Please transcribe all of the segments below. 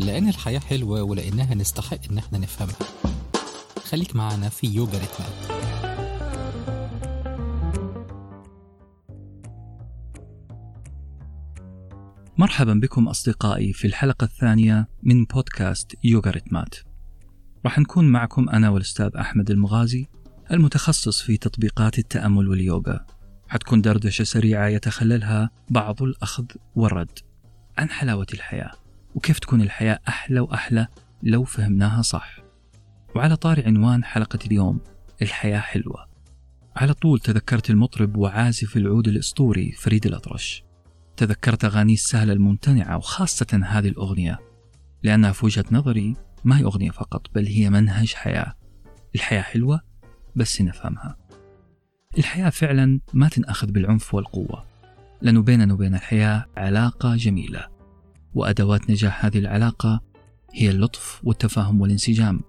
لأن الحياة حلوة ولأنها نستحق إن احنا نفهمها خليك معنا في يوجا ريتمات مرحبا بكم أصدقائي في الحلقة الثانية من بودكاست يوغا ريتمات راح نكون معكم أنا والأستاذ أحمد المغازي المتخصص في تطبيقات التأمل واليوغا حتكون دردشة سريعة يتخللها بعض الأخذ والرد عن حلاوة الحياة وكيف تكون الحياة أحلى وأحلى لو فهمناها صح وعلى طار عنوان حلقة اليوم الحياة حلوة على طول تذكرت المطرب وعازف العود الأسطوري فريد الأطرش تذكرت أغانيه السهلة الممتنعة وخاصة هذه الأغنية لأنها في وجهة نظري ما هي أغنية فقط بل هي منهج حياة الحياة حلوة بس نفهمها الحياة فعلا ما تنأخذ بالعنف والقوة لأنه بيننا وبين الحياة علاقة جميلة وأدوات نجاح هذه العلاقة هي اللطف والتفاهم والانسجام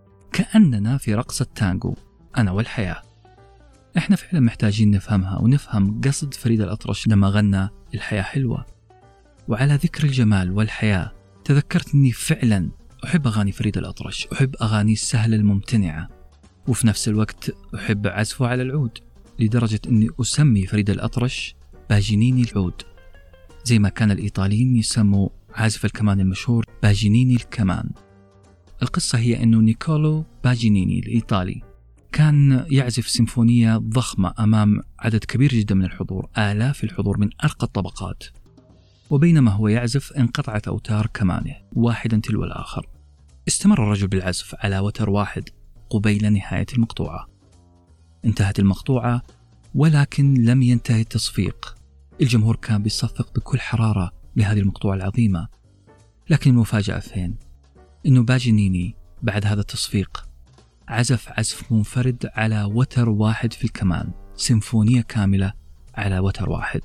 كأننا في رقصة تانجو أنا والحياة احنا فعلا محتاجين نفهمها ونفهم قصد فريد الأطرش لما غنى الحياة حلوة وعلى ذكر الجمال والحياة تذكرت أني فعلا أحب أغاني فريد الأطرش أحب أغاني السهلة الممتنعة وفي نفس الوقت أحب عزفه على العود لدرجة أني أسمي فريد الأطرش باجينيني العود زي ما كان الإيطاليين يسموا عازف الكمان المشهور باجينيني الكمان القصة هي أنه نيكولو باجينيني الإيطالي كان يعزف سيمفونية ضخمة أمام عدد كبير جدا من الحضور آلاف الحضور من أرقى الطبقات وبينما هو يعزف انقطعت أوتار كمانه واحدا تلو الآخر استمر الرجل بالعزف على وتر واحد قبيل نهاية المقطوعة انتهت المقطوعة ولكن لم ينتهي التصفيق الجمهور كان بيصفق بكل حرارة لهذه المقطوعة العظيمة لكن المفاجأة فين؟ إنه باجينيني بعد هذا التصفيق عزف عزف منفرد على وتر واحد في الكمان سيمفونية كاملة على وتر واحد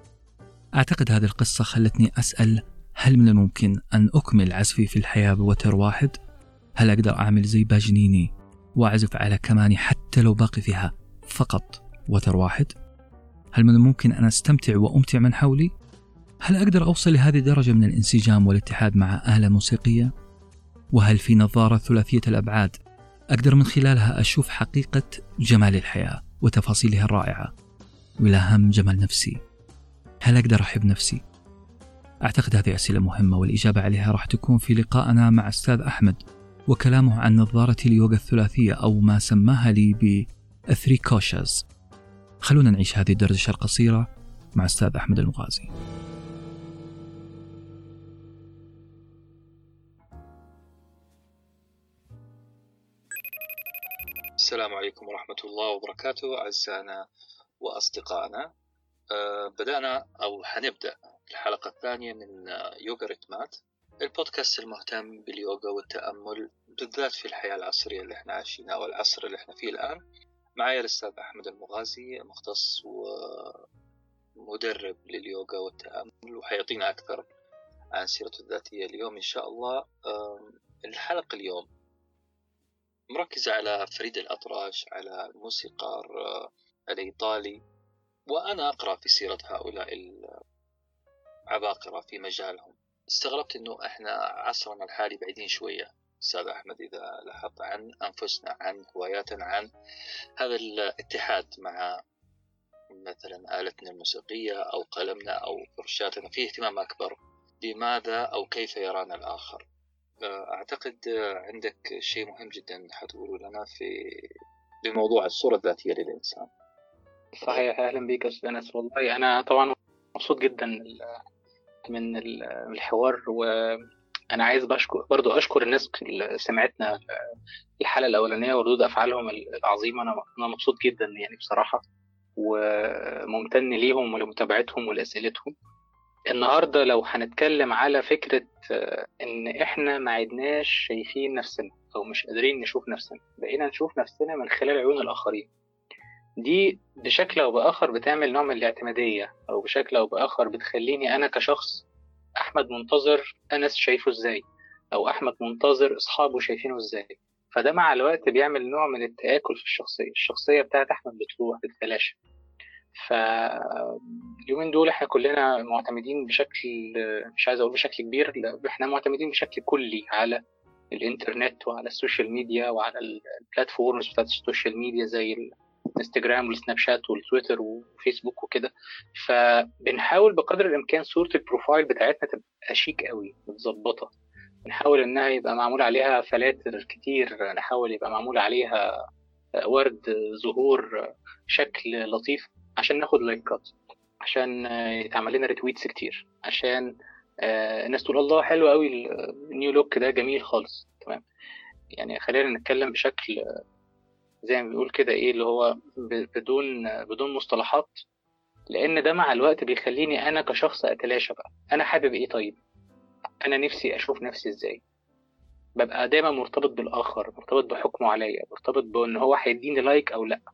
أعتقد هذه القصة خلتني أسأل هل من الممكن أن أكمل عزفي في الحياة بوتر واحد؟ هل أقدر أعمل زي باجنيني وأعزف على كماني حتى لو باقي فيها فقط وتر واحد؟ هل من الممكن أن أستمتع وأمتع من حولي؟ هل أقدر أوصل لهذه الدرجة من الانسجام والاتحاد مع آلة موسيقية؟ وهل في نظارة ثلاثية الأبعاد أقدر من خلالها أشوف حقيقة جمال الحياة وتفاصيلها الرائعة والأهم جمال نفسي هل أقدر أحب نفسي؟ أعتقد هذه أسئلة مهمة والإجابة عليها راح تكون في لقائنا مع أستاذ أحمد وكلامه عن نظارة اليوغا الثلاثية أو ما سماها لي بثري كوشاز خلونا نعيش هذه الدردشة القصيرة مع أستاذ أحمد المغازي السلام عليكم ورحمة الله وبركاته أعزائنا وأصدقائنا أه بدأنا أو حنبدأ الحلقة الثانية من يوغا ريتمات البودكاست المهتم باليوغا والتأمل بالذات في الحياة العصرية اللي احنا عايشينها أو العصر اللي احنا فيه الآن معي الأستاذ أحمد المغازي مختص ومدرب لليوغا والتأمل وحيعطينا أكثر عن سيرته الذاتية اليوم إن شاء الله الحلقة اليوم مركزة على فريد الأطرش على الموسيقار الإيطالي وأنا أقرأ في سيرة هؤلاء العباقرة في مجالهم استغربت أنه إحنا عصرنا الحالي بعيدين شوية أستاذ أحمد إذا لاحظت عن أنفسنا عن هواياتنا عن هذا الاتحاد مع مثلا آلتنا الموسيقية أو قلمنا أو فرشاتنا في اهتمام أكبر بماذا أو كيف يرانا الآخر أعتقد عندك شيء مهم جدا حتقوله لنا في بموضوع الصورة الذاتية للإنسان صحيح أهلا بك أستاذ أنس والله أنا طبعا مبسوط جدا من الحوار وأنا عايز بشكر برضو أشكر الناس اللي سمعتنا الحلقة الأولانية وردود أفعالهم العظيمة أنا أنا مبسوط جدا يعني بصراحة وممتن ليهم ولمتابعتهم ولأسئلتهم النهاردة لو هنتكلم على فكرة إن إحنا ما عدناش شايفين نفسنا أو مش قادرين نشوف نفسنا بقينا نشوف نفسنا من خلال عيون الآخرين دي بشكل أو بآخر بتعمل نوع من الاعتمادية أو بشكل أو بآخر بتخليني أنا كشخص أحمد منتظر أنس شايفه إزاي أو أحمد منتظر أصحابه شايفينه إزاي فده مع الوقت بيعمل نوع من التآكل في الشخصية الشخصية بتاعت أحمد بتروح بتتلاشى اليومين دول احنا كلنا معتمدين بشكل مش عايز اقول بشكل كبير لا احنا معتمدين بشكل كلي على الانترنت وعلى السوشيال ميديا وعلى البلاتفورمز بتاعت السوشيال ميديا زي الانستجرام والسناب شات والتويتر وفيسبوك وكده فبنحاول بقدر الامكان صوره البروفايل بتاعتنا تبقى شيك قوي متظبطه نحاول انها يبقى معمول عليها فلاتر كتير نحاول يبقى معمول عليها ورد زهور شكل لطيف عشان ناخد لايكات عشان يتعمل لنا ريتويتس كتير عشان الناس تقول الله حلو قوي النيو لوك ده جميل خالص تمام يعني خلينا نتكلم بشكل زي ما بنقول كده ايه اللي هو بدون بدون مصطلحات لان ده مع الوقت بيخليني انا كشخص اتلاشى بقى انا حابب ايه طيب انا نفسي اشوف نفسي ازاي ببقى دايما مرتبط بالاخر مرتبط بحكمه عليا مرتبط بان هو هيديني لايك او لا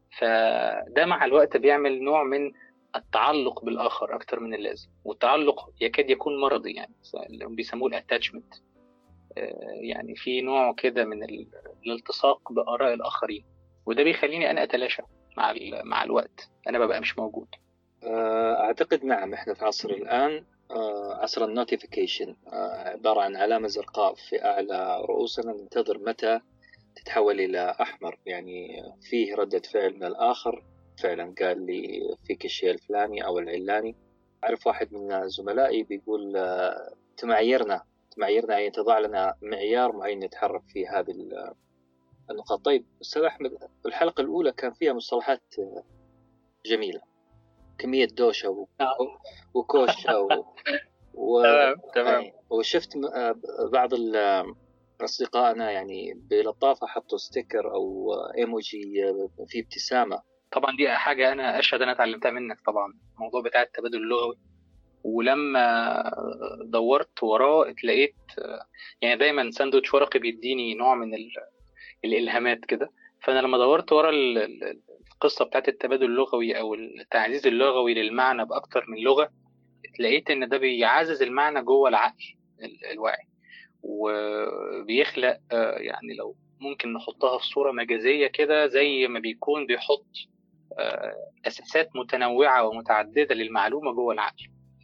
فده مع الوقت بيعمل نوع من التعلق بالاخر اكتر من اللازم والتعلق يكاد يكون مرضي يعني اللي بيسموه الاتاتشمنت يعني في نوع كده من الالتصاق باراء الاخرين وده بيخليني انا اتلاشى مع مع الوقت انا ببقى مش موجود اعتقد نعم احنا في عصر الان عصر النوتيفيكيشن عباره عن علامه زرقاء في اعلى رؤوسنا ننتظر متى تتحول الى احمر يعني فيه رده فعل من الاخر فعلا قال لي فيك الشيء الفلاني او العلاني اعرف واحد من زملائي بيقول تمعيرنا تمعيرنا يعني تضع لنا معيار معين نتحرك فيه هذه النقاط طيب استاذ احمد الحلقه الاولى كان فيها مصطلحات جميله كميه دوشه وكوشه و... و... تمام وشفت بعض اصدقائنا يعني بلطافه حطوا ستيكر او ايموجي فيه ابتسامه طبعا دي حاجه انا اشهد انا اتعلمتها منك طبعا الموضوع بتاع التبادل اللغوي ولما دورت وراه اتلاقيت يعني دايما ساندوتش ورقي بيديني نوع من الالهامات كده فانا لما دورت ورا القصه بتاعت التبادل اللغوي او التعزيز اللغوي للمعنى باكتر من لغه لقيت ان ده بيعزز المعنى جوه العقل الواعي وبيخلق يعني لو ممكن نحطها في صوره مجازيه كده زي ما بيكون بيحط اساسات متنوعه ومتعدده للمعلومه جوه العقل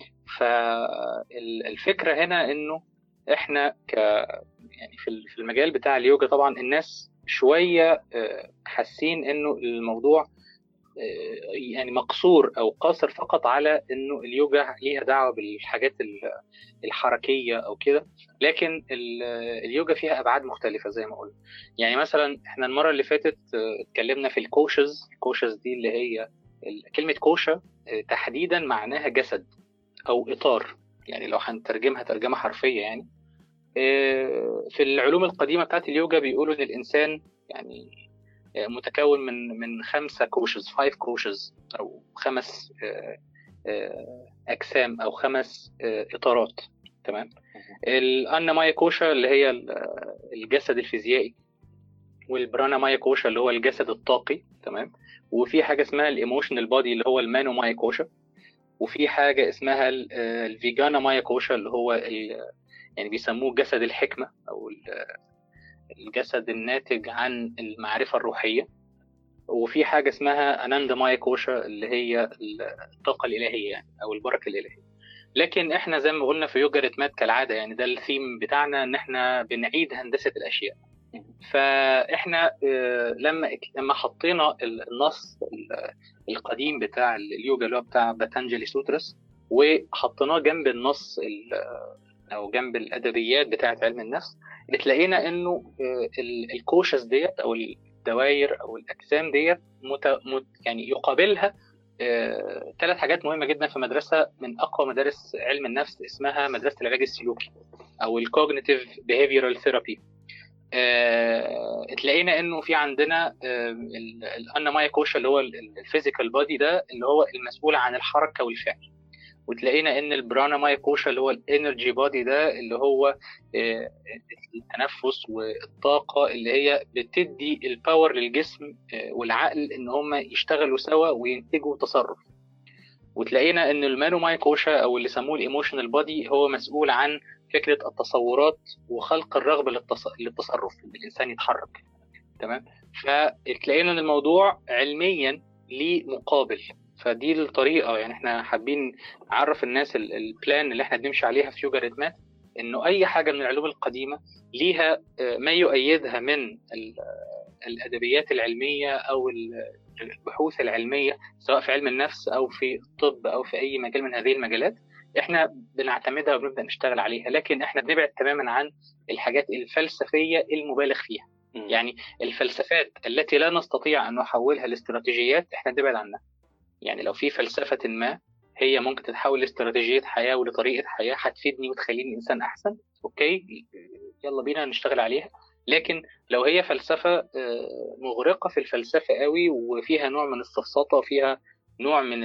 فالفكره هنا انه احنا ك يعني في المجال بتاع اليوجا طبعا الناس شويه حاسين انه الموضوع يعني مقصور او قاصر فقط على انه اليوجا ليها دعوه بالحاجات الحركيه او كده لكن اليوجا فيها ابعاد مختلفه زي ما قلنا يعني مثلا احنا المره اللي فاتت اتكلمنا في الكوشز الكوشز دي اللي هي كلمه كوشه تحديدا معناها جسد او اطار يعني لو هنترجمها ترجمه حرفيه يعني في العلوم القديمه بتاعت اليوجا بيقولوا ان الانسان يعني متكون من من خمسه كوشز فايف كوشز او خمس اجسام او خمس اطارات تمام الأنا مايا كوشا اللي هي الجسد الفيزيائي والبرانا مايا كوشا اللي هو الجسد الطاقي تمام وفي حاجه اسمها الايموشنال بودي اللي هو المانو مايا كوشا وفي حاجه اسمها الفيجانا مايا كوشا اللي هو يعني بيسموه جسد الحكمه او الجسد الناتج عن المعرفة الروحية وفي حاجة اسمها أناندا مايا كوشا اللي هي الطاقة الإلهية يعني أو البركة الإلهية لكن احنا زي ما قلنا في يوجا ريتمات كالعادة يعني ده الثيم بتاعنا ان احنا بنعيد هندسة الأشياء فاحنا لما لما حطينا النص القديم بتاع اليوجا اللي هو بتاع باتانجلي سوترس وحطيناه جنب النص او جنب الادبيات بتاعه علم النفس بتلاقينا انه الكوشس ديت او الدوائر او الاجسام ديت مت... مت... يعني يقابلها ثلاث حاجات مهمه جدا في مدرسه من اقوى مدارس علم النفس اسمها مدرسه العلاج السلوكي او الكوجنيتيف بيهيفيرال ثيرابي تلاقينا انه في عندنا الانا مايا كوشا اللي هو الفيزيكال بودي ده اللي هو المسؤول عن الحركه والفعل وتلاقينا ان البرانا مايا كوشا اللي هو الانرجي بودي ده اللي هو التنفس والطاقه اللي هي بتدي الباور للجسم والعقل ان هم يشتغلوا سوا وينتجوا تصرف وتلاقينا ان المانو مايا كوشا او اللي سموه الايموشنال بودي هو مسؤول عن فكره التصورات وخلق الرغبه للتصرف ان الانسان يتحرك تمام فتلاقينا ان الموضوع علميا ليه مقابل فدي الطريقه يعني احنا حابين نعرف الناس البلان اللي احنا بنمشي عليها في يوجا ريتمات انه اي حاجه من العلوم القديمه ليها ما يؤيدها من الادبيات العلميه او البحوث العلميه سواء في علم النفس او في الطب او في اي مجال من هذه المجالات احنا بنعتمدها وبنبدا نشتغل عليها لكن احنا بنبعد تماما عن الحاجات الفلسفيه المبالغ فيها م. يعني الفلسفات التي لا نستطيع ان نحولها لاستراتيجيات احنا بنبعد عنها يعني لو في فلسفه ما هي ممكن تتحول لاستراتيجيه حياه ولطريقه حياه هتفيدني وتخليني انسان احسن اوكي يلا بينا نشتغل عليها لكن لو هي فلسفه مغرقه في الفلسفه قوي وفيها نوع من السفسطه وفيها نوع من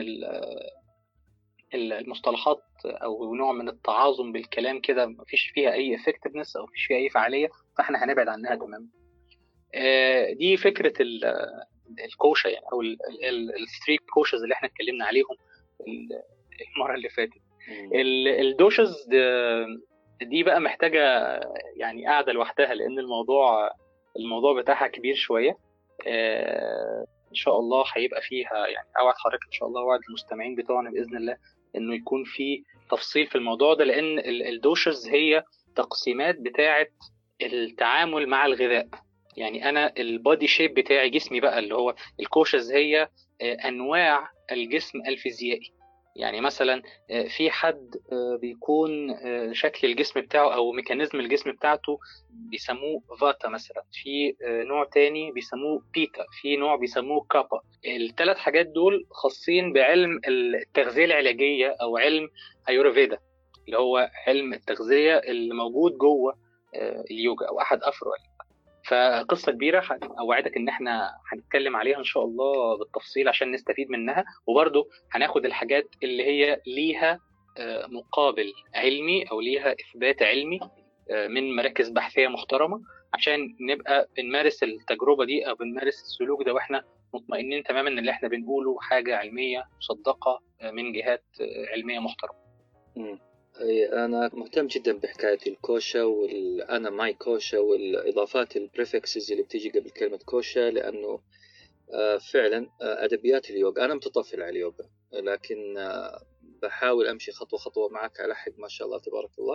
المصطلحات او نوع من التعاظم بالكلام كده مفيش فيها اي افكتفنس او مفيش فيها اي فعاليه فاحنا هنبعد عنها تماما دي فكره الكوشه يعني او الثري كوشز اللي احنا اتكلمنا عليهم المره اللي فاتت الدوشز دي بقى محتاجه يعني قاعده لوحدها لان الموضوع الموضوع بتاعها كبير شويه ان شاء الله هيبقى فيها يعني اوعد حضرتك ان شاء الله اوعد المستمعين بتوعنا باذن الله انه يكون في تفصيل في الموضوع ده لان الدوشز هي تقسيمات بتاعه التعامل مع الغذاء يعني انا البادي شيب بتاعي جسمي بقى اللي هو الكوشز هي انواع الجسم الفيزيائي يعني مثلا في حد بيكون شكل الجسم بتاعه او ميكانيزم الجسم بتاعته بيسموه فاتا مثلا في نوع تاني بيسموه بيتا في نوع بيسموه كابا الثلاث حاجات دول خاصين بعلم التغذيه العلاجيه او علم ايورفيدا اللي هو علم التغذيه اللي موجود جوه اليوجا او احد افرع فقصه كبيره اوعدك ان احنا هنتكلم عليها ان شاء الله بالتفصيل عشان نستفيد منها وبرده هناخد الحاجات اللي هي ليها مقابل علمي او ليها اثبات علمي من مراكز بحثيه محترمه عشان نبقى بنمارس التجربه دي او بنمارس السلوك ده واحنا مطمئنين تماما ان اللي احنا بنقوله حاجه علميه مصدقه من جهات علميه محترمه. أنا مهتم جدا بحكاية الكوشا والأنا ماي كوشا والإضافات البريفكسز اللي بتيجي قبل كلمة كوشا لأنه فعلا أدبيات اليوغا أنا متطفل على اليوغا لكن بحاول أمشي خطوة خطوة معك على حد ما شاء الله تبارك الله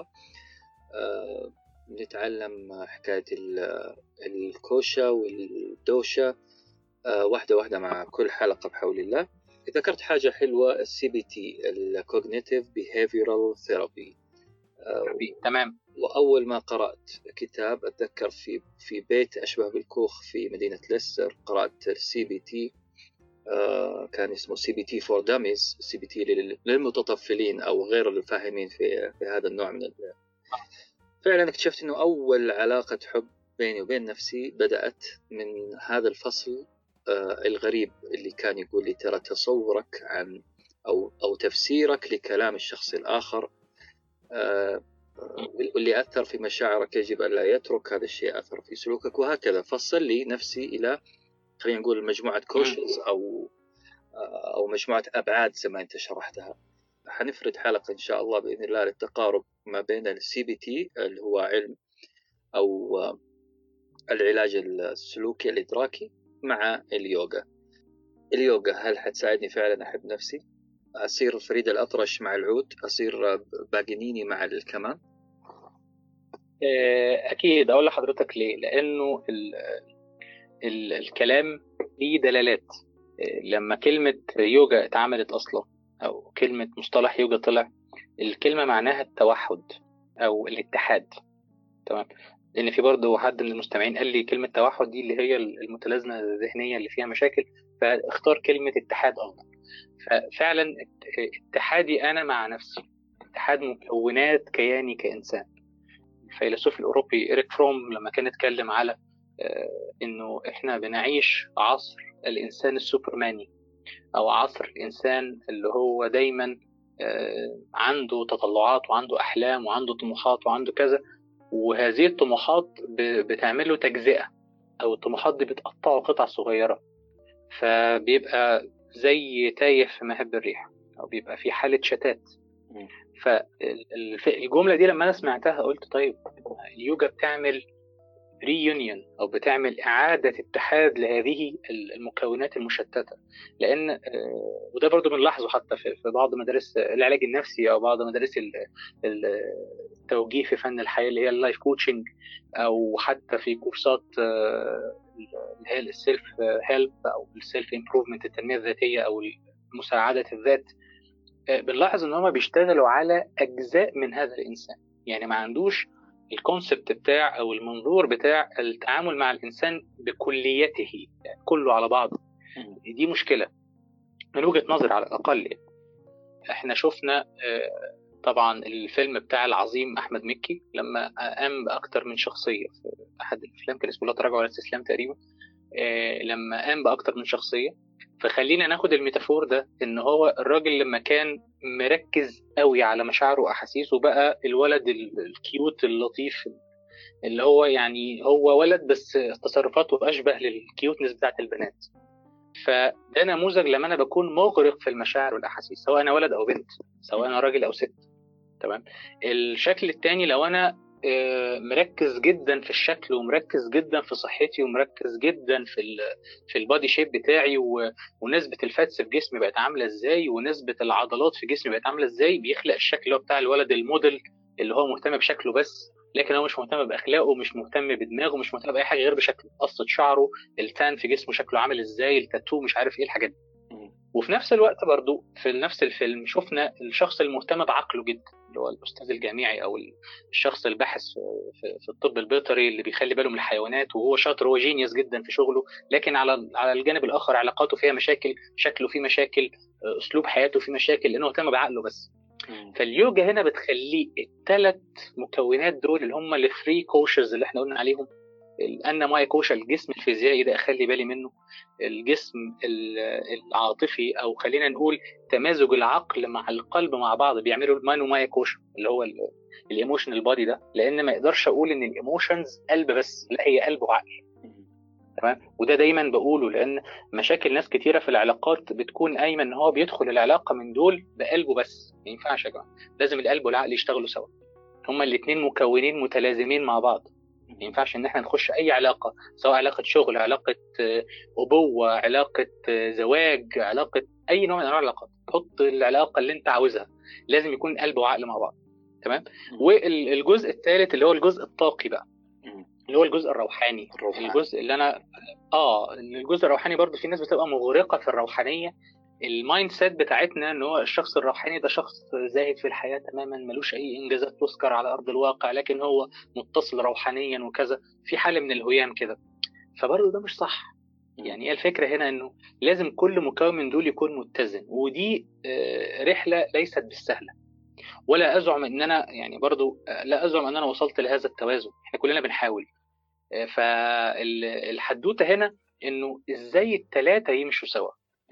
نتعلم حكاية الكوشا والدوشا واحدة واحدة مع كل حلقة بحول الله ذكرت حاجة حلوة السي بي تي الكوجنيتيف بيهيفيرال ثيرابي تمام وأول ما قرأت كتاب أتذكر في في بيت أشبه بالكوخ في مدينة ليستر قرأت السي بي تي كان اسمه سي بي تي فور داميز سي بي تي للمتطفلين أو غير الفاهمين في في هذا النوع من فعلا اكتشفت أنه أول علاقة حب بيني وبين نفسي بدأت من هذا الفصل الغريب اللي كان يقول لي ترى تصورك عن أو أو تفسيرك لكلام الشخص الآخر واللي أثر في مشاعرك يجب أن لا يترك هذا الشيء أثر في سلوكك وهكذا فصل لي نفسي إلى خلينا نقول مجموعة كوشنز أو أو مجموعة أبعاد زي ما أنت شرحتها حنفرد حلقة إن شاء الله بإذن الله للتقارب ما بين السي بي تي اللي هو علم أو العلاج السلوكي الإدراكي مع اليوغا اليوغا هل حتساعدني فعلا أحب نفسي أصير فريد الأطرش مع العود أصير باجنيني مع الكمان أكيد أقول لحضرتك ليه لأنه ال ال الكلام ليه دلالات لما كلمة يوجا اتعملت أصلا أو كلمة مصطلح يوجا طلع الكلمة معناها التوحد أو الاتحاد تمام لان في برضه حد من المستمعين قال لي كلمه توحد دي اللي هي المتلازمه الذهنيه اللي فيها مشاكل فاختار كلمه اتحاد افضل ففعلا اتحادي انا مع نفسي اتحاد مكونات كياني كانسان الفيلسوف الاوروبي إريك فروم لما كان اتكلم على انه احنا بنعيش عصر الانسان السوبرماني او عصر الانسان اللي هو دايما عنده تطلعات وعنده احلام وعنده طموحات وعنده كذا وهذه الطموحات بتعمل له تجزئه او الطموحات دي بتقطعه قطع صغيره فبيبقى زي تايه في مهب الريح او بيبقى في حاله شتات فالجمله دي لما انا سمعتها قلت طيب اليوجا بتعمل ريونيون او بتعمل اعاده اتحاد لهذه المكونات المشتته لان آه، وده برضو بنلاحظه حتى في بعض مدارس العلاج النفسي او بعض مدارس التوجيه في فن الحياه اللي هي اللايف كوتشنج او حتى في كورسات آه، اللي هي السيلف هيلب او السيلف امبروفمنت التنميه الذاتيه او مساعده الذات آه، بنلاحظ ان هم بيشتغلوا على اجزاء من هذا الانسان يعني ما عندوش الكونسبت بتاع او المنظور بتاع التعامل مع الانسان بكليته يعني كله على بعضه دي مشكله من وجهه نظري على الاقل احنا شفنا آه، طبعا الفيلم بتاع العظيم احمد مكي لما قام باكتر من شخصيه في احد الافلام كان اسمه لا تراجع ولا استسلام تقريبا آه، لما قام باكتر من شخصيه فخلينا ناخد الميتافور ده ان هو الراجل لما كان مركز قوي على مشاعره واحاسيسه بقى الولد الكيوت اللطيف اللي هو يعني هو ولد بس تصرفاته اشبه للكيوتنس بتاعت البنات فده نموذج لما انا بكون مغرق في المشاعر والاحاسيس سواء انا ولد او بنت سواء انا راجل او ست تمام الشكل الثاني لو انا آه، مركز جدا في الشكل ومركز جدا في صحتي ومركز جدا في ال في البادي شيب بتاعي ونسبه الفاتس في جسمي بقت عامله ازاي ونسبه العضلات في جسمي بقت عامله ازاي بيخلق الشكل اللي هو بتاع الولد الموديل اللي هو مهتم بشكله بس لكن هو مش مهتم باخلاقه مش مهتم بدماغه مش مهتم باي حاجه غير بشكله قصه شعره التان في جسمه شكله عامل ازاي التاتو مش عارف ايه الحاجات دي وفي نفس الوقت برضو في نفس الفيلم شفنا الشخص المهتم بعقله جدا اللي هو الاستاذ الجامعي او الشخص الباحث في الطب البيطري اللي بيخلي باله من الحيوانات وهو شاطر هو جينيوس جدا في شغله لكن على على الجانب الاخر علاقاته فيها مشاكل شكله فيه مشاكل اسلوب حياته فيه مشاكل لانه اهتم بعقله بس فاليوجا هنا بتخليه الثلاث مكونات دول اللي هم الثري كوشز اللي احنا قلنا عليهم الأنا مايا كوشا الجسم الفيزيائي ده أخلي بالي منه الجسم العاطفي أو خلينا نقول تمازج العقل مع القلب مع بعض بيعملوا المانو مايا كوشا اللي هو الايموشنال بادي ده لأن ما يقدرش أقول إن الايموشنز قلب بس لا هي قلب وعقل تمام وده دايما بقوله لان مشاكل ناس كتيره في العلاقات بتكون قايمه ان هو بيدخل العلاقه من دول بقلبه بس ما ينفعش يا جماعه لازم القلب والعقل يشتغلوا سوا هما الاثنين مكونين متلازمين مع بعض ما ينفعش ان احنا نخش اي علاقه سواء علاقه شغل علاقه آه، ابوه علاقه آه، زواج علاقه اي نوع من انواع العلاقات حط العلاقه اللي انت عاوزها لازم يكون قلب وعقل مع بعض تمام والجزء الثالث اللي هو الجزء الطاقي بقى اللي هو الجزء الروحاني الروحاني. الجزء اللي انا اه الجزء الروحاني برضو في ناس بتبقى مغرقه في الروحانيه المايند سيت بتاعتنا ان هو الشخص الروحاني ده شخص زاهد في الحياه تماما ملوش اي انجازات تذكر على ارض الواقع لكن هو متصل روحانيا وكذا في حاله من الهيام كده فبرضه ده مش صح يعني هي الفكره هنا انه لازم كل مكون من دول يكون متزن ودي آه، رحله ليست بالسهله ولا ازعم ان انا يعني برضو آه، لا ازعم ان انا وصلت لهذا التوازن احنا كلنا بنحاول آه، فالحدوته هنا انه ازاي الثلاثه يمشوا سوا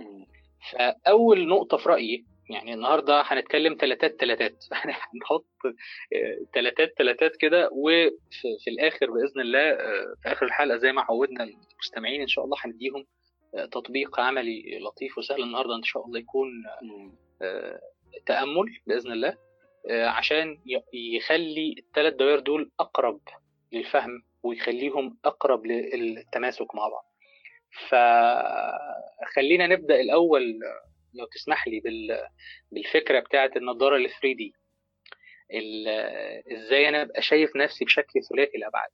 فاول نقطه في رايي يعني النهارده هنتكلم تلاتات تلاتات هنحط تلاتات تلاتات كده وفي الاخر باذن الله في اخر الحلقه زي ما عودنا المستمعين ان شاء الله هنديهم تطبيق عملي لطيف وسهل النهارده ان شاء الله يكون تامل باذن الله عشان يخلي الثلاث دوائر دول اقرب للفهم ويخليهم اقرب للتماسك مع بعض فخلينا نبدا الاول لو تسمح لي بالفكره بتاعه النظاره ال 3 دي ازاي انا ابقى شايف نفسي بشكل ثلاثي الابعاد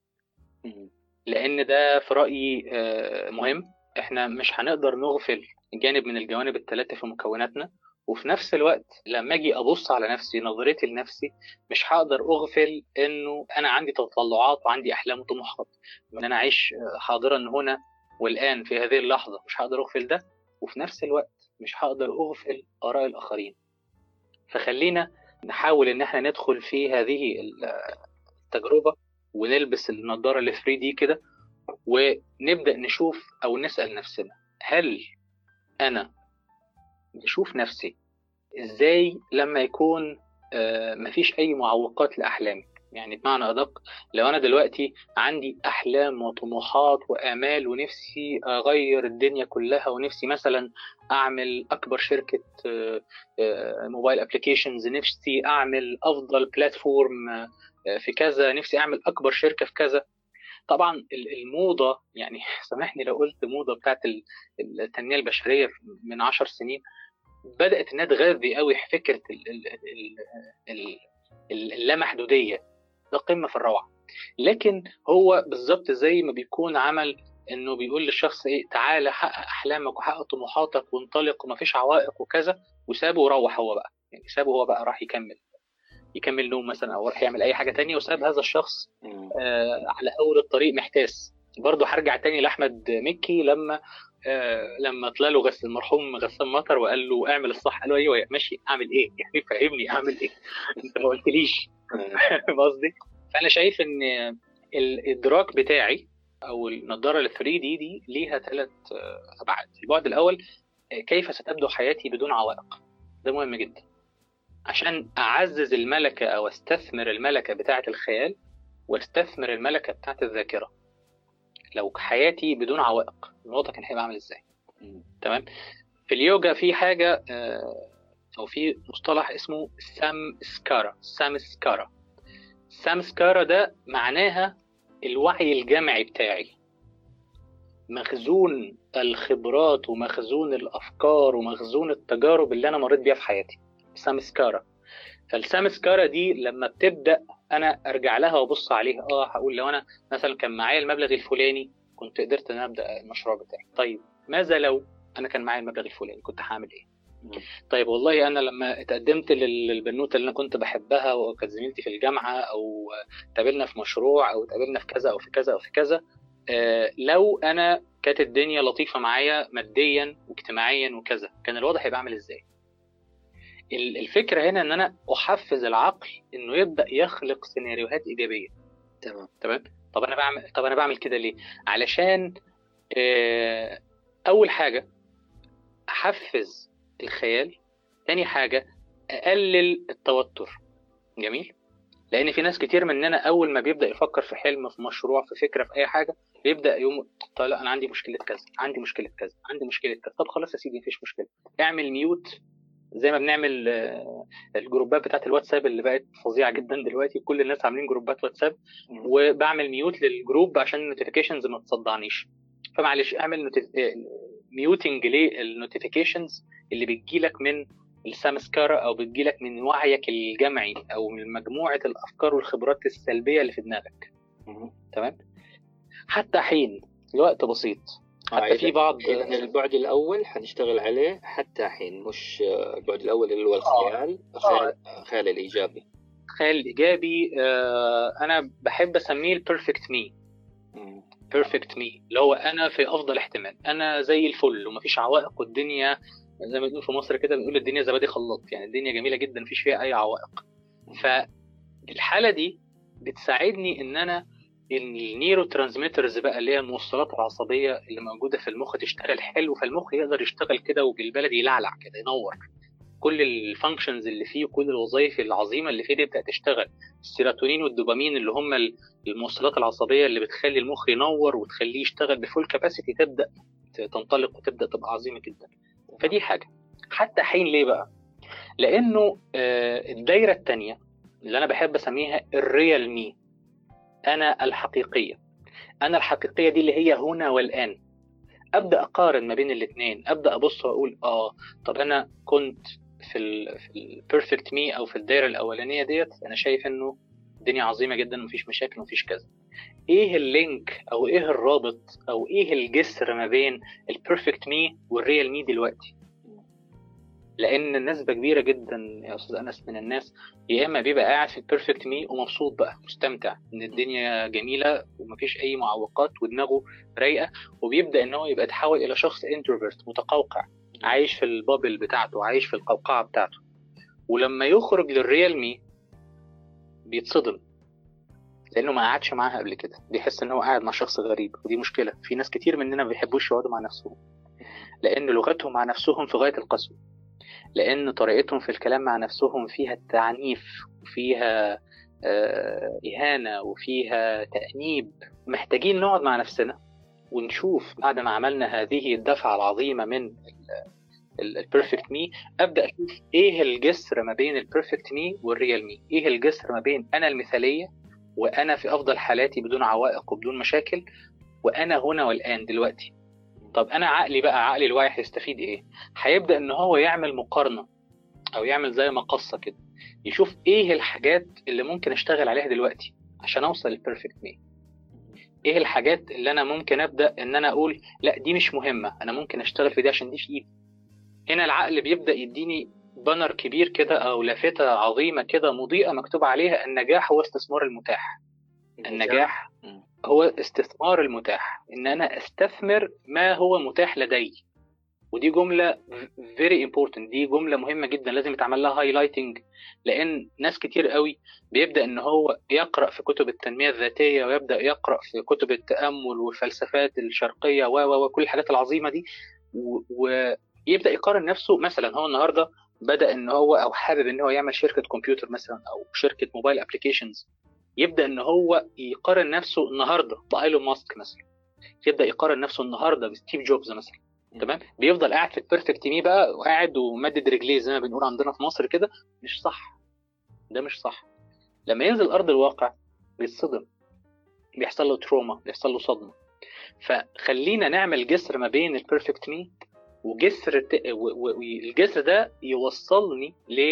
لان ده في رايي آه، مهم احنا مش هنقدر نغفل جانب من الجوانب الثلاثه في مكوناتنا وفي نفس الوقت لما اجي ابص على نفسي نظرتي لنفسي مش هقدر اغفل انه انا عندي تطلعات وعندي احلام وطموحات ان انا اعيش حاضرا هنا والآن في هذه اللحظة مش هقدر أغفل ده وفي نفس الوقت مش هقدر أغفل آراء الآخرين فخلينا نحاول إن احنا ندخل في هذه التجربة ونلبس النضارة ال 3 دي كده ونبدأ نشوف أو نسأل نفسنا هل أنا بشوف نفسي إزاي لما يكون آه، مفيش أي معوقات لأحلامي يعني بمعنى أدق لو أنا دلوقتي عندي أحلام وطموحات وآمال ونفسي أغير الدنيا كلها ونفسي مثلا أعمل أكبر شركة موبايل أبليكيشنز نفسي أعمل أفضل بلاتفورم آه، في كذا نفسي أعمل أكبر شركة في كذا طبعا الموضه يعني سامحني لو قلت موضه بتاعت التنميه البشريه من عشر سنين بدات انها تغذي قوي فكره اللامحدوديه ده قمه في الروعه لكن هو بالظبط زي ما بيكون عمل انه بيقول للشخص ايه تعالى حقق احلامك وحقق طموحاتك وانطلق ومفيش عوائق وكذا وسابه وروح هو بقى يعني سابه هو بقى راح يكمل يكمل نوم مثلا او راح يعمل اي حاجه تانية وساب هذا الشخص آه على اول الطريق محتاس برضه هرجع تاني لاحمد مكي لما آه لما طلع له غس المرحوم غسان مطر وقال له اعمل الصح قال له ايوه ماشي اعمل ايه يعني فهمني اعمل ايه انت ما قلتليش فاهم قصدي فانا شايف ان الادراك بتاعي او النضاره ال 3 دي دي ليها ثلاث ابعاد البعد الاول كيف ستبدو حياتي بدون عوائق ده مهم جدا عشان اعزز الملكه او استثمر الملكه بتاعه الخيال واستثمر الملكه بتاعه الذاكره لو حياتي بدون عوائق الوضع كان هيبقى عامل ازاي تمام في اليوجا في حاجه او في مصطلح اسمه سامسكارا سامسكارا سامسكارا ده معناها الوعي الجمعي بتاعي مخزون الخبرات ومخزون الافكار ومخزون التجارب اللي انا مريت بيها في حياتي سامسكارا فالسامسكارا دي لما بتبدا انا ارجع لها وابص عليها اه هقول لو انا مثلا كان معايا المبلغ الفلاني كنت قدرت ان ابدا المشروع بتاعي طيب ماذا لو انا كان معايا المبلغ الفلاني كنت هعمل ايه طيب والله انا لما اتقدمت للبنوته اللي انا كنت بحبها وكانت زميلتي في الجامعه او اتقابلنا في مشروع او اتقابلنا في كذا او في كذا او في كذا آه لو انا كانت الدنيا لطيفه معايا ماديا واجتماعيا وكذا كان الوضع هيبقى عامل ازاي الفكره هنا ان انا احفز العقل انه يبدا يخلق سيناريوهات ايجابيه تمام تمام طب انا بعمل طب انا بعمل كده ليه علشان آه اول حاجه احفز الخيال تاني حاجة أقلل التوتر جميل لأن في ناس كتير مننا أول ما بيبدأ يفكر في حلم في مشروع في فكرة في أي حاجة بيبدأ يوم طيب لا أنا عندي مشكلة كذا عندي مشكلة كذا عندي مشكلة كذا طب خلاص يا سيدي مفيش مشكلة اعمل ميوت زي ما بنعمل الجروبات بتاعت الواتساب اللي بقت فظيعه جدا دلوقتي كل الناس عاملين جروبات واتساب وبعمل ميوت للجروب عشان النوتيفيكيشنز ما تصدعنيش فمعلش اعمل ميوتنج للنوتيفيكيشنز اللي بتجيلك من السامسكارا او بتجيلك من وعيك الجمعي او من مجموعه الافكار والخبرات السلبيه اللي في دماغك تمام حتى حين لوقت بسيط حتى آه في بعض اذا البعد الاول حنشتغل عليه حتى حين مش البعد الاول اللي هو الخيال الخيال, الخيال الايجابي الخيال الايجابي آه انا بحب اسميه البيرفكت مي بيرفكت مي اللي هو انا في افضل احتمال انا زي الفل ومفيش عوائق والدنيا زي ما بنقول في مصر كده بنقول الدنيا زبادي خلاط يعني الدنيا جميله جدا مفيش فيها اي عوائق فالحاله دي بتساعدني ان انا النيرو ترانسميترز بقى اللي هي الموصلات العصبيه اللي موجوده في المخ تشتغل حلو فالمخ يقدر يشتغل كده وبالبلدي يلعلع كده ينور كل الفانكشنز اللي فيه وكل الوظائف العظيمه اللي فيه تبدا تشتغل السيروتونين والدوبامين اللي هم الموصلات العصبيه اللي بتخلي المخ ينور وتخليه يشتغل بفول كاباسيتي تبدا تنطلق وتبدا تبقى عظيمه جدا فدي حاجه حتى حين ليه بقى لانه الدايره الثانيه اللي انا بحب اسميها الريال مي انا الحقيقيه انا الحقيقيه دي اللي هي هنا والان ابدا اقارن ما بين الاثنين ابدا ابص واقول اه طب انا كنت في ال في البيرفكت مي او في الدايره الاولانيه ديت انا شايف انه الدنيا عظيمه جدا ومفيش مشاكل ومفيش كذا ايه اللينك او ايه الرابط او ايه الجسر ما بين البيرفكت مي والريال مي دلوقتي لان نسبه كبيره جدا يا استاذ انس من الناس يا اما بيبقى قاعد في البيرفكت مي ومبسوط بقى مستمتع ان الدنيا جميله ومفيش اي معوقات ودماغه رايقه وبيبدا ان هو يبقى يتحول الى شخص انتروفيرت متقوقع عايش في البابل بتاعته عايش في القوقعه بتاعته ولما يخرج للريال مي بيتصدم لانه ما قعدش معاها قبل كده بيحس ان هو قاعد مع شخص غريب ودي مشكله في ناس كتير مننا ما بيحبوش يقعدوا مع نفسهم لان لغتهم مع نفسهم في غايه القسوه لان طريقتهم في الكلام مع نفسهم فيها التعنيف وفيها اهانه وفيها تانيب محتاجين نقعد مع نفسنا ونشوف بعد ما عملنا هذه الدفعه العظيمه من البيرفكت مي ابدا اشوف ايه الجسر ما بين البيرفكت مي والريال مي ايه الجسر ما بين انا المثاليه وانا في افضل حالاتي بدون عوائق وبدون مشاكل وانا هنا والان دلوقتي طب انا عقلي بقى عقلي الواعي هيستفيد ايه هيبدا ان هو يعمل مقارنه او يعمل زي مقصه كده يشوف ايه الحاجات اللي ممكن اشتغل عليها دلوقتي عشان اوصل للبيرفكت مي ايه الحاجات اللي انا ممكن ابدا ان انا اقول لا دي مش مهمه انا ممكن اشتغل في دي عشان دي في ايدي هنا العقل بيبدا يديني بانر كبير كده او لافته عظيمه كده مضيئه مكتوب عليها النجاح هو استثمار المتاح النجاح هو استثمار المتاح ان انا استثمر ما هو متاح لدي ودي جمله very important دي جمله مهمه جدا لازم يتعمل لها هايلايتنج لان ناس كتير قوي بيبدا ان هو يقرا في كتب التنميه الذاتيه ويبدا يقرا في كتب التامل والفلسفات الشرقيه و وكل الحاجات العظيمه دي ويبدا يقارن نفسه مثلا هو النهارده بدا ان هو او حابب ان هو يعمل شركه كمبيوتر مثلا او شركه موبايل ابلكيشنز يبدا ان هو يقارن نفسه النهارده بايلون ماسك مثلا يبدا يقارن نفسه النهارده بستيف جوبز مثلا تمام بيفضل قاعد في البيرفكت مي بقى وقاعد ومدد رجليه زي ما بنقول عندنا في مصر كده مش صح ده مش صح لما ينزل ارض الواقع بيتصدم بيحصل له تروما بيحصل له صدمه فخلينا نعمل جسر ما بين البيرفكت مي وجسر ت... والجسر ده يوصلني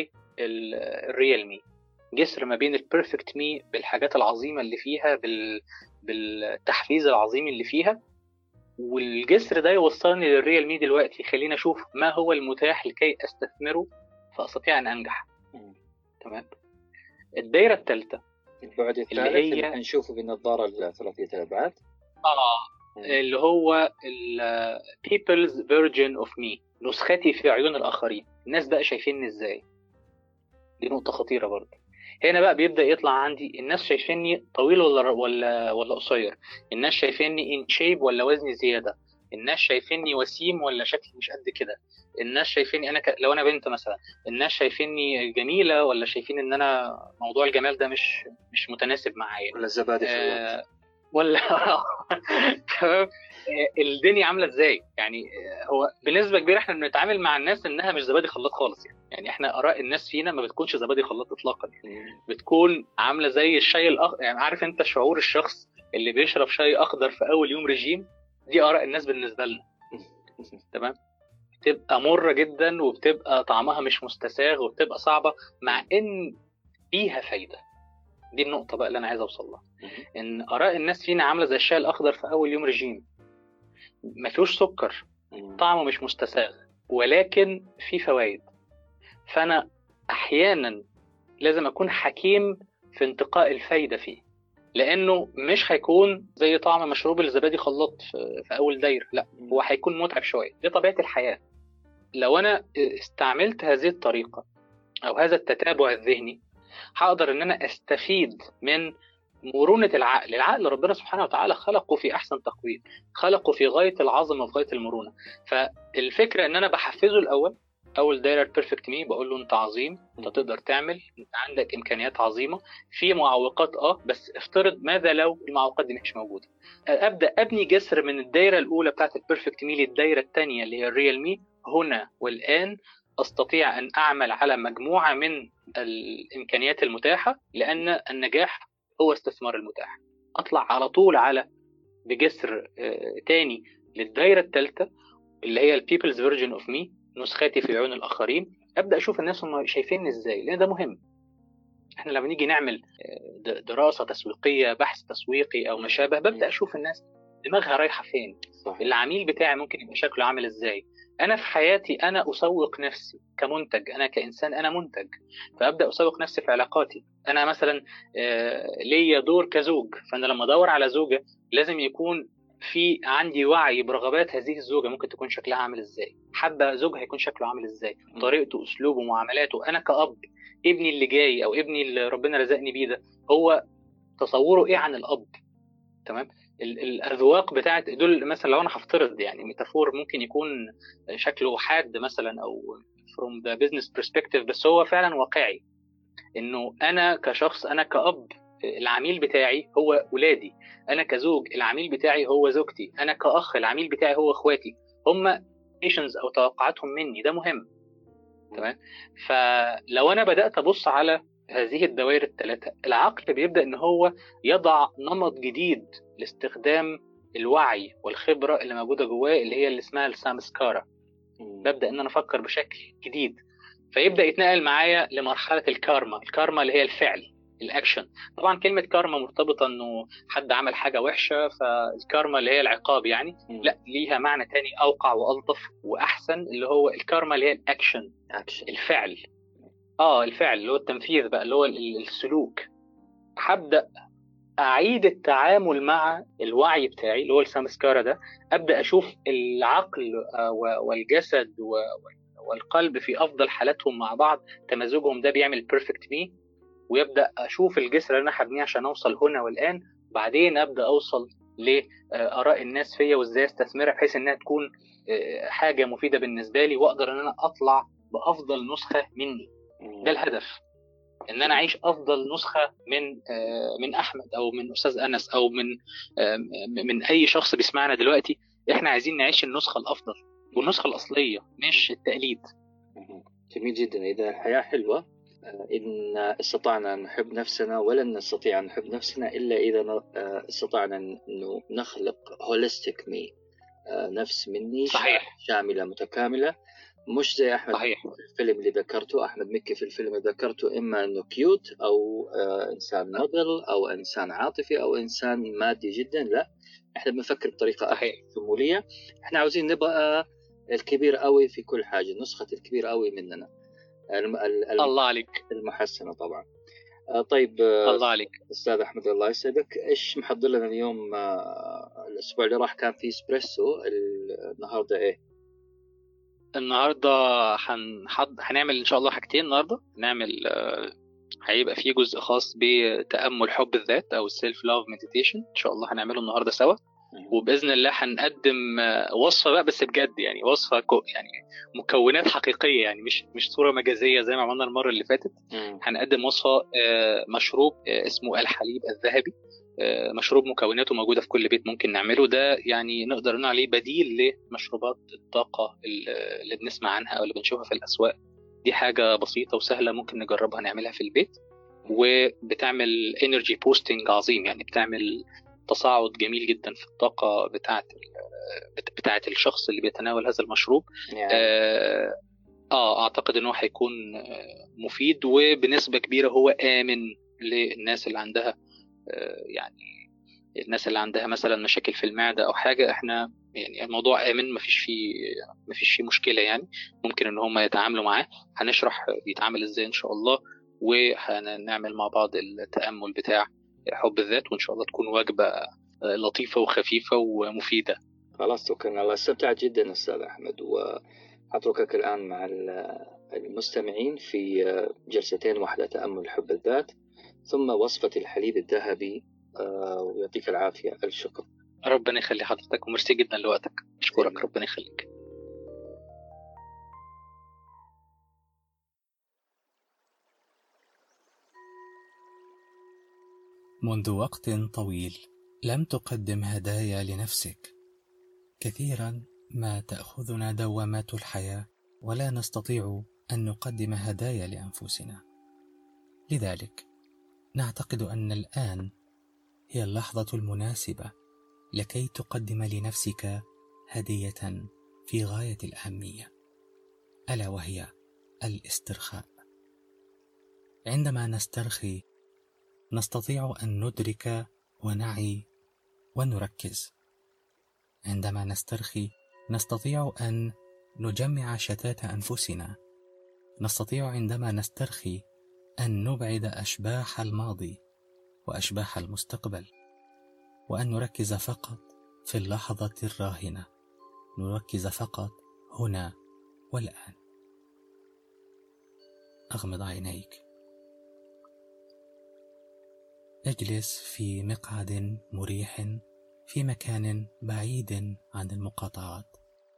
للريال مي جسر ما بين البيرفكت مي بالحاجات العظيمه اللي فيها بال... بالتحفيز العظيم اللي فيها والجسر ده يوصلني للريال مي دلوقتي يخليني اشوف ما هو المتاح لكي استثمره فاستطيع ان انجح تمام الدايره الثالثه البعد الثالث اللي, اللي هنشوفه بالنظاره الثلاثيه الابعاد اه اللي هو ال people's version of me نسختي في عيون الاخرين الناس بقى شايفيني ازاي دي نقطه خطيره برضه هنا بقى بيبدا يطلع عندي الناس شايفيني طويل ولا ولا ولا قصير الناس شايفيني ان شيب ولا وزني زياده الناس شايفيني وسيم ولا شكلي مش قد كده الناس شايفيني انا ك... لو انا بنت مثلا الناس شايفيني جميله ولا شايفين ان انا موضوع الجمال ده مش مش متناسب معايا ولا الزبادي آه ولا تمام الدنيا عامله ازاي يعني هو بنسبه كبيره احنا بنتعامل مع الناس انها مش زبادي خلاط خالص يعني يعني احنا اراء الناس فينا ما بتكونش زبادي خلاط اطلاقا يعني بتكون عامله زي الشاي الاخضر يعني عارف انت شعور الشخص اللي بيشرب شاي اخضر في اول يوم رجيم دي اراء الناس بالنسبه لنا تمام بتبقى مره جدا وبتبقى طعمها مش مستساغ وبتبقى صعبه مع ان فيها فايده دي النقطه بقى اللي انا عايز اوصل لها ان اراء الناس فينا عامله زي الشاي الاخضر في اول يوم رجيم ما فيهوش سكر طعمه مش مستساغ ولكن فيه فوائد فانا احيانا لازم اكون حكيم في انتقاء الفايده فيه لانه مش هيكون زي طعم مشروب الزبادي خلاط في اول دايره لا هو هيكون متعب شويه دي طبيعه الحياه لو انا استعملت هذه الطريقه او هذا التتابع الذهني هقدر ان انا استفيد من مرونة العقل العقل ربنا سبحانه وتعالى خلقه في أحسن تقويم خلقه في غاية العظمة وفي غاية المرونة فالفكرة إن أنا بحفزه الأول أول دايرة بيرفكت مي بقول له أنت عظيم أنت تقدر تعمل أنت عندك إمكانيات عظيمة في معوقات أه بس افترض ماذا لو المعوقات دي مش موجودة أبدأ أبني جسر من الدايرة الأولى بتاعت البيرفكت مي للدايرة الثانية اللي هي الريال مي هنا والآن استطيع ان اعمل على مجموعه من الامكانيات المتاحه لان النجاح هو استثمار المتاح اطلع على طول على بجسر تاني للدايره الثالثه اللي هي البيبلز فيرجن اوف مي نسختي في عيون الاخرين ابدا اشوف الناس هم شايفيني ازاي لان ده مهم احنا لما نيجي نعمل دراسه تسويقيه بحث تسويقي او ما شابه ببدا اشوف الناس دماغها رايحه فين صحيح. العميل بتاعي ممكن يبقى شكله عامل ازاي انا في حياتي انا اسوق نفسي كمنتج انا كانسان انا منتج فابدا اسوق نفسي في علاقاتي انا مثلا ليا دور كزوج فانا لما ادور على زوجه لازم يكون في عندي وعي برغبات هذه الزوجه ممكن تكون شكلها عامل ازاي حابه زوجها يكون شكله عامل ازاي طريقته اسلوبه معاملاته انا كاب ابني اللي جاي او ابني اللي ربنا رزقني بيه ده هو تصوره ايه عن الاب تمام الاذواق بتاعت دول مثلا لو انا هفترض يعني ميتافور ممكن يكون شكله حاد مثلا او from the business perspective بس هو فعلا واقعي انه انا كشخص انا كاب العميل بتاعي هو اولادي انا كزوج العميل بتاعي هو زوجتي انا كاخ العميل بتاعي هو اخواتي هم او توقعاتهم مني ده مهم تمام فلو انا بدات ابص على هذه الدوائر الثلاثة العقل بيبدأ إن هو يضع نمط جديد لاستخدام الوعي والخبرة اللي موجودة جواه اللي هي اللي اسمها السامسكارا ببدأ إن أنا أفكر بشكل جديد فيبدأ يتنقل معايا لمرحلة الكارما الكارما اللي هي الفعل الاكشن طبعا كلمه كارما مرتبطه انه حد عمل حاجه وحشه فالكارما اللي هي العقاب يعني لا ليها معنى تاني اوقع والطف واحسن اللي هو الكارما اللي هي الاكشن اكشن الفعل اه الفعل اللي هو التنفيذ بقى اللي هو السلوك هبدا اعيد التعامل مع الوعي بتاعي اللي هو السامسكارا ده ابدا اشوف العقل والجسد والقلب في افضل حالاتهم مع بعض تمازجهم ده بيعمل بيرفكت مي ويبدا اشوف الجسر اللي انا هبنيه عشان اوصل هنا والان بعدين ابدا اوصل لاراء الناس فيا وازاي استثمرها بحيث انها تكون حاجه مفيده بالنسبه لي واقدر ان انا اطلع بافضل نسخه مني ده الهدف ان انا اعيش افضل نسخه من من احمد او من استاذ انس او من من اي شخص بيسمعنا دلوقتي احنا عايزين نعيش النسخه الافضل والنسخه الاصليه مش التقليد جميل جدا اذا الحياه حلوه إن استطعنا أن نحب نفسنا ولن نستطيع أن نحب نفسنا إلا إذا استطعنا أنه نخلق هوليستيك مي نفس مني صحيح. شاملة متكاملة مش زي أحمد صحيح. في الفيلم اللي ذكرته أحمد مكي في الفيلم اللي ذكرته إما أنه كيوت أو إنسان نضل أو إنسان عاطفي أو إنسان مادي جدا لا إحنا بنفكر بطريقة صحيح. شمولية إحنا عاوزين نبقى الكبير قوي في كل حاجة نسخة الكبير قوي مننا الم... ال... الله عليك المحسنة طبعا آه طيب الله عليك أستاذ أحمد الله يسعدك إيش محضر لنا اليوم آه الأسبوع اللي راح كان في إسبريسو النهاردة إيه؟ النهارده هنحض... هنعمل ان شاء الله حاجتين النهارده هنعمل هيبقى في جزء خاص بتامل حب الذات او السيلف لاف مديتيشن ان شاء الله هنعمله النهارده سوا وباذن الله هنقدم وصفه بقى بس بجد يعني وصفه يعني مكونات حقيقيه يعني مش مش صوره مجازيه زي ما عملنا المره اللي فاتت هنقدم وصفه مشروب اسمه الحليب الذهبي مشروب مكوناته موجوده في كل بيت ممكن نعمله ده يعني نقدر نقول عليه بديل لمشروبات الطاقه اللي بنسمع عنها او اللي بنشوفها في الاسواق دي حاجه بسيطه وسهله ممكن نجربها نعملها في البيت وبتعمل انرجي بوستنج عظيم يعني بتعمل تصاعد جميل جدا في الطاقه بتاعه بتاعه الشخص اللي بيتناول هذا المشروب يعني. آه, اه اعتقد انه هيكون مفيد وبنسبه كبيره هو امن للناس اللي عندها آه يعني الناس اللي عندها مثلا مشاكل في المعده او حاجه احنا يعني الموضوع امن مفيش فيه مفيش فيه مشكله يعني ممكن ان هم يتعاملوا معاه هنشرح بيتعامل ازاي ان شاء الله وهنعمل مع بعض التامل بتاع حب الذات وان شاء الله تكون وجبه لطيفه وخفيفه ومفيده خلاص شكرا الله استمتعت جدا استاذ احمد واتركك الان مع المستمعين في جلستين واحده تامل حب الذات ثم وصفه الحليب الذهبي ويعطيك العافيه الشكر ربنا يخلي حضرتك وميرسي جدا لوقتك اشكرك ربنا يخليك منذ وقت طويل لم تقدم هدايا لنفسك كثيرا ما تاخذنا دوامات الحياه ولا نستطيع ان نقدم هدايا لانفسنا لذلك نعتقد ان الان هي اللحظه المناسبه لكي تقدم لنفسك هديه في غايه الاهميه الا وهي الاسترخاء عندما نسترخي نستطيع ان ندرك ونعي ونركز عندما نسترخي نستطيع ان نجمع شتات انفسنا نستطيع عندما نسترخي ان نبعد اشباح الماضي واشباح المستقبل وان نركز فقط في اللحظه الراهنه نركز فقط هنا والان اغمض عينيك اجلس في مقعد مريح في مكان بعيد عن المقاطعات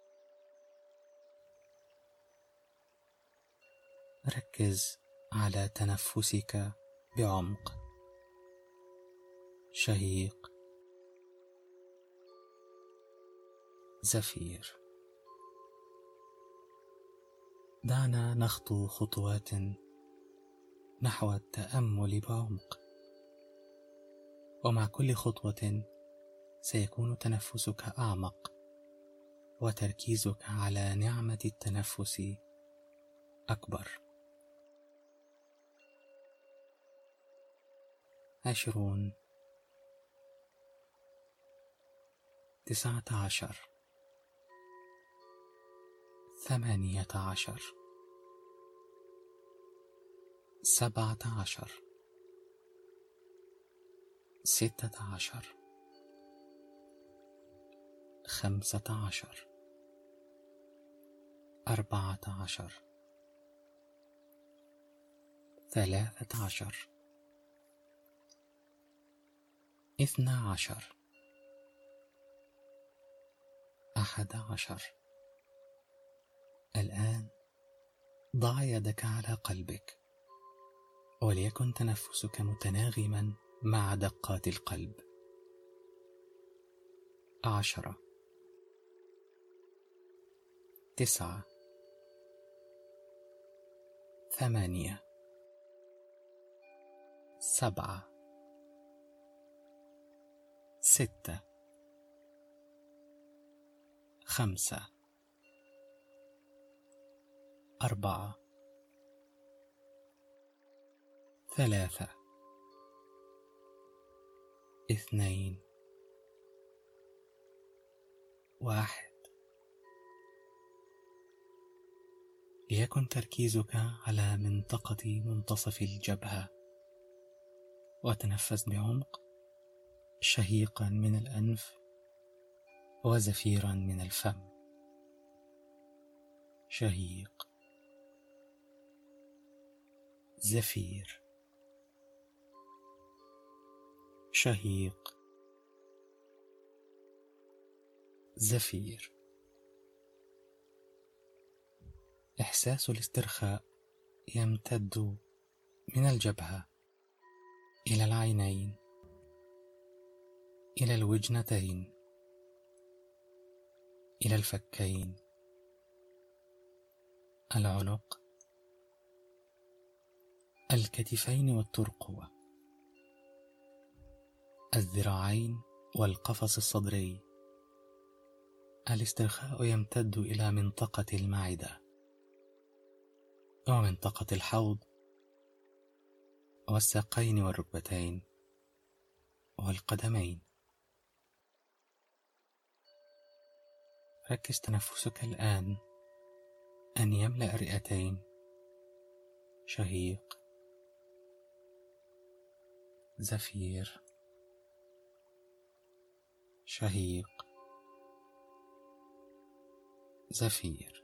ركز على تنفسك بعمق شهيق زفير دعنا نخطو خطوات نحو التامل بعمق ومع كل خطوه سيكون تنفسك اعمق وتركيزك على نعمه التنفس اكبر عشرون تسعه عشر ثمانيه عشر سبعه عشر سته عشر خمسة عشر أربعة عشر ثلاثة عشر اثنا عشر أحد عشر الآن ضع يدك على قلبك وليكن تنفسك متناغما مع دقات القلب عشره تسعة ثمانية سبعة ستة خمسة أربعة ثلاثة اثنين واحد ليكن تركيزك على منطقة منتصف الجبهة وتنفس بعمق شهيقا من الأنف وزفيرا من الفم شهيق زفير شهيق زفير إحساس الاسترخاء يمتد من الجبهة إلى العينين إلى الوجنتين إلى الفكين العنق الكتفين والترقوة الذراعين والقفص الصدري الاسترخاء يمتد إلى منطقة المعدة ومنطقة الحوض والساقين والركبتين والقدمين ركز تنفسك الآن أن يملأ الرئتين شهيق زفير شهيق زفير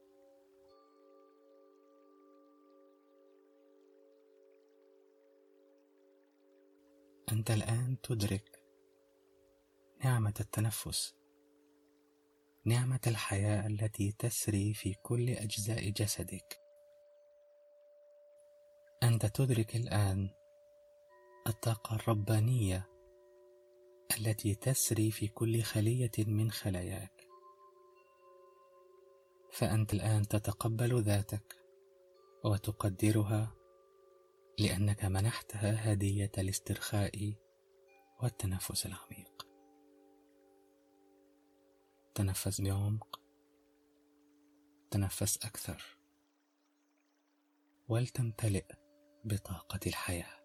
أنت الآن تدرك نعمة التنفس نعمة الحياة التي تسري في كل أجزاء جسدك أنت تدرك الآن الطاقة الربانية التي تسري في كل خلية من خلاياك فأنت الآن تتقبل ذاتك وتقدرها لأنك منحتها هدية الاسترخاء والتنفس العميق تنفس بعمق تنفس أكثر ولتمتلئ بطاقة الحياه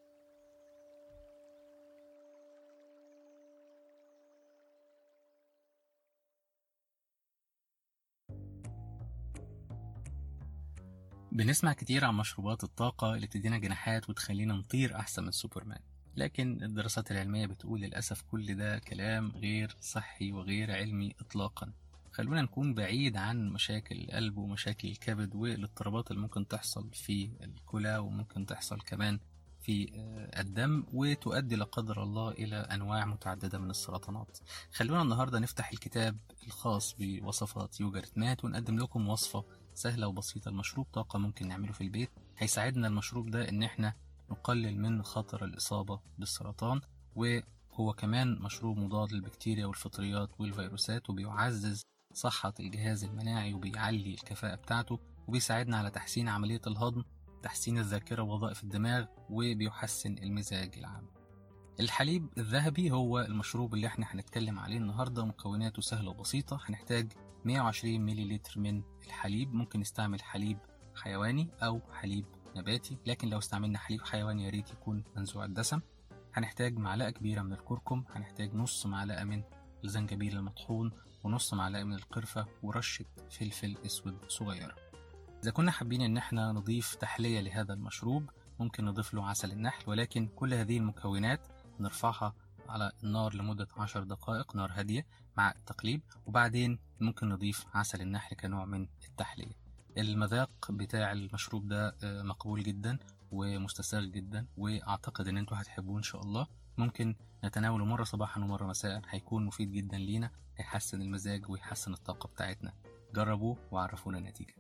بنسمع كتير عن مشروبات الطاقة اللي بتدينا جناحات وتخلينا نطير أحسن من سوبرمان لكن الدراسات العلمية بتقول للأسف كل ده كلام غير صحي وغير علمي إطلاقا خلونا نكون بعيد عن مشاكل القلب ومشاكل الكبد والاضطرابات اللي ممكن تحصل في الكلى وممكن تحصل كمان في الدم وتؤدي لا قدر الله إلى أنواع متعددة من السرطانات خلونا النهاردة نفتح الكتاب الخاص بوصفات يوجا رتمات ونقدم لكم وصفة سهلة وبسيطة المشروب طاقة ممكن نعمله في البيت هيساعدنا المشروب ده إن إحنا نقلل من خطر الإصابة بالسرطان وهو كمان مشروب مضاد للبكتيريا والفطريات والفيروسات وبيعزز صحة الجهاز المناعي وبيعلي الكفاءة بتاعته وبيساعدنا على تحسين عملية الهضم تحسين الذاكرة ووظائف الدماغ وبيحسن المزاج العام الحليب الذهبي هو المشروب اللي احنا هنتكلم عليه النهاردة مكوناته سهلة وبسيطة هنحتاج 120 ملي لتر من الحليب ممكن نستعمل حليب حيواني أو حليب نباتي لكن لو استعملنا حليب حيواني يا ريت يكون منزوع الدسم هنحتاج معلقة كبيرة من الكركم هنحتاج نص معلقة من الزنجبيل المطحون ونص معلقة من القرفة ورشة فلفل أسود صغيرة إذا كنا حابين إن احنا نضيف تحلية لهذا المشروب ممكن نضيف له عسل النحل ولكن كل هذه المكونات نرفعها على النار لمدة عشر دقائق نار هادية مع التقليب وبعدين ممكن نضيف عسل النحل كنوع من التحلية المذاق بتاع المشروب ده مقبول جدا ومستساغ جدا واعتقد ان انتوا هتحبوه ان شاء الله ممكن نتناوله مرة صباحا ومرة مساء هيكون مفيد جدا لينا هيحسن المزاج ويحسن الطاقة بتاعتنا جربوه وعرفونا النتيجة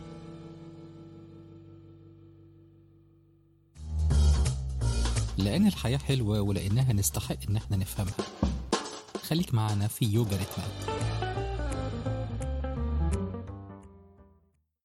لأن الحياة حلوة ولأنها نستحق إن احنا نفهمها خليك معنا في يوجا ريتمات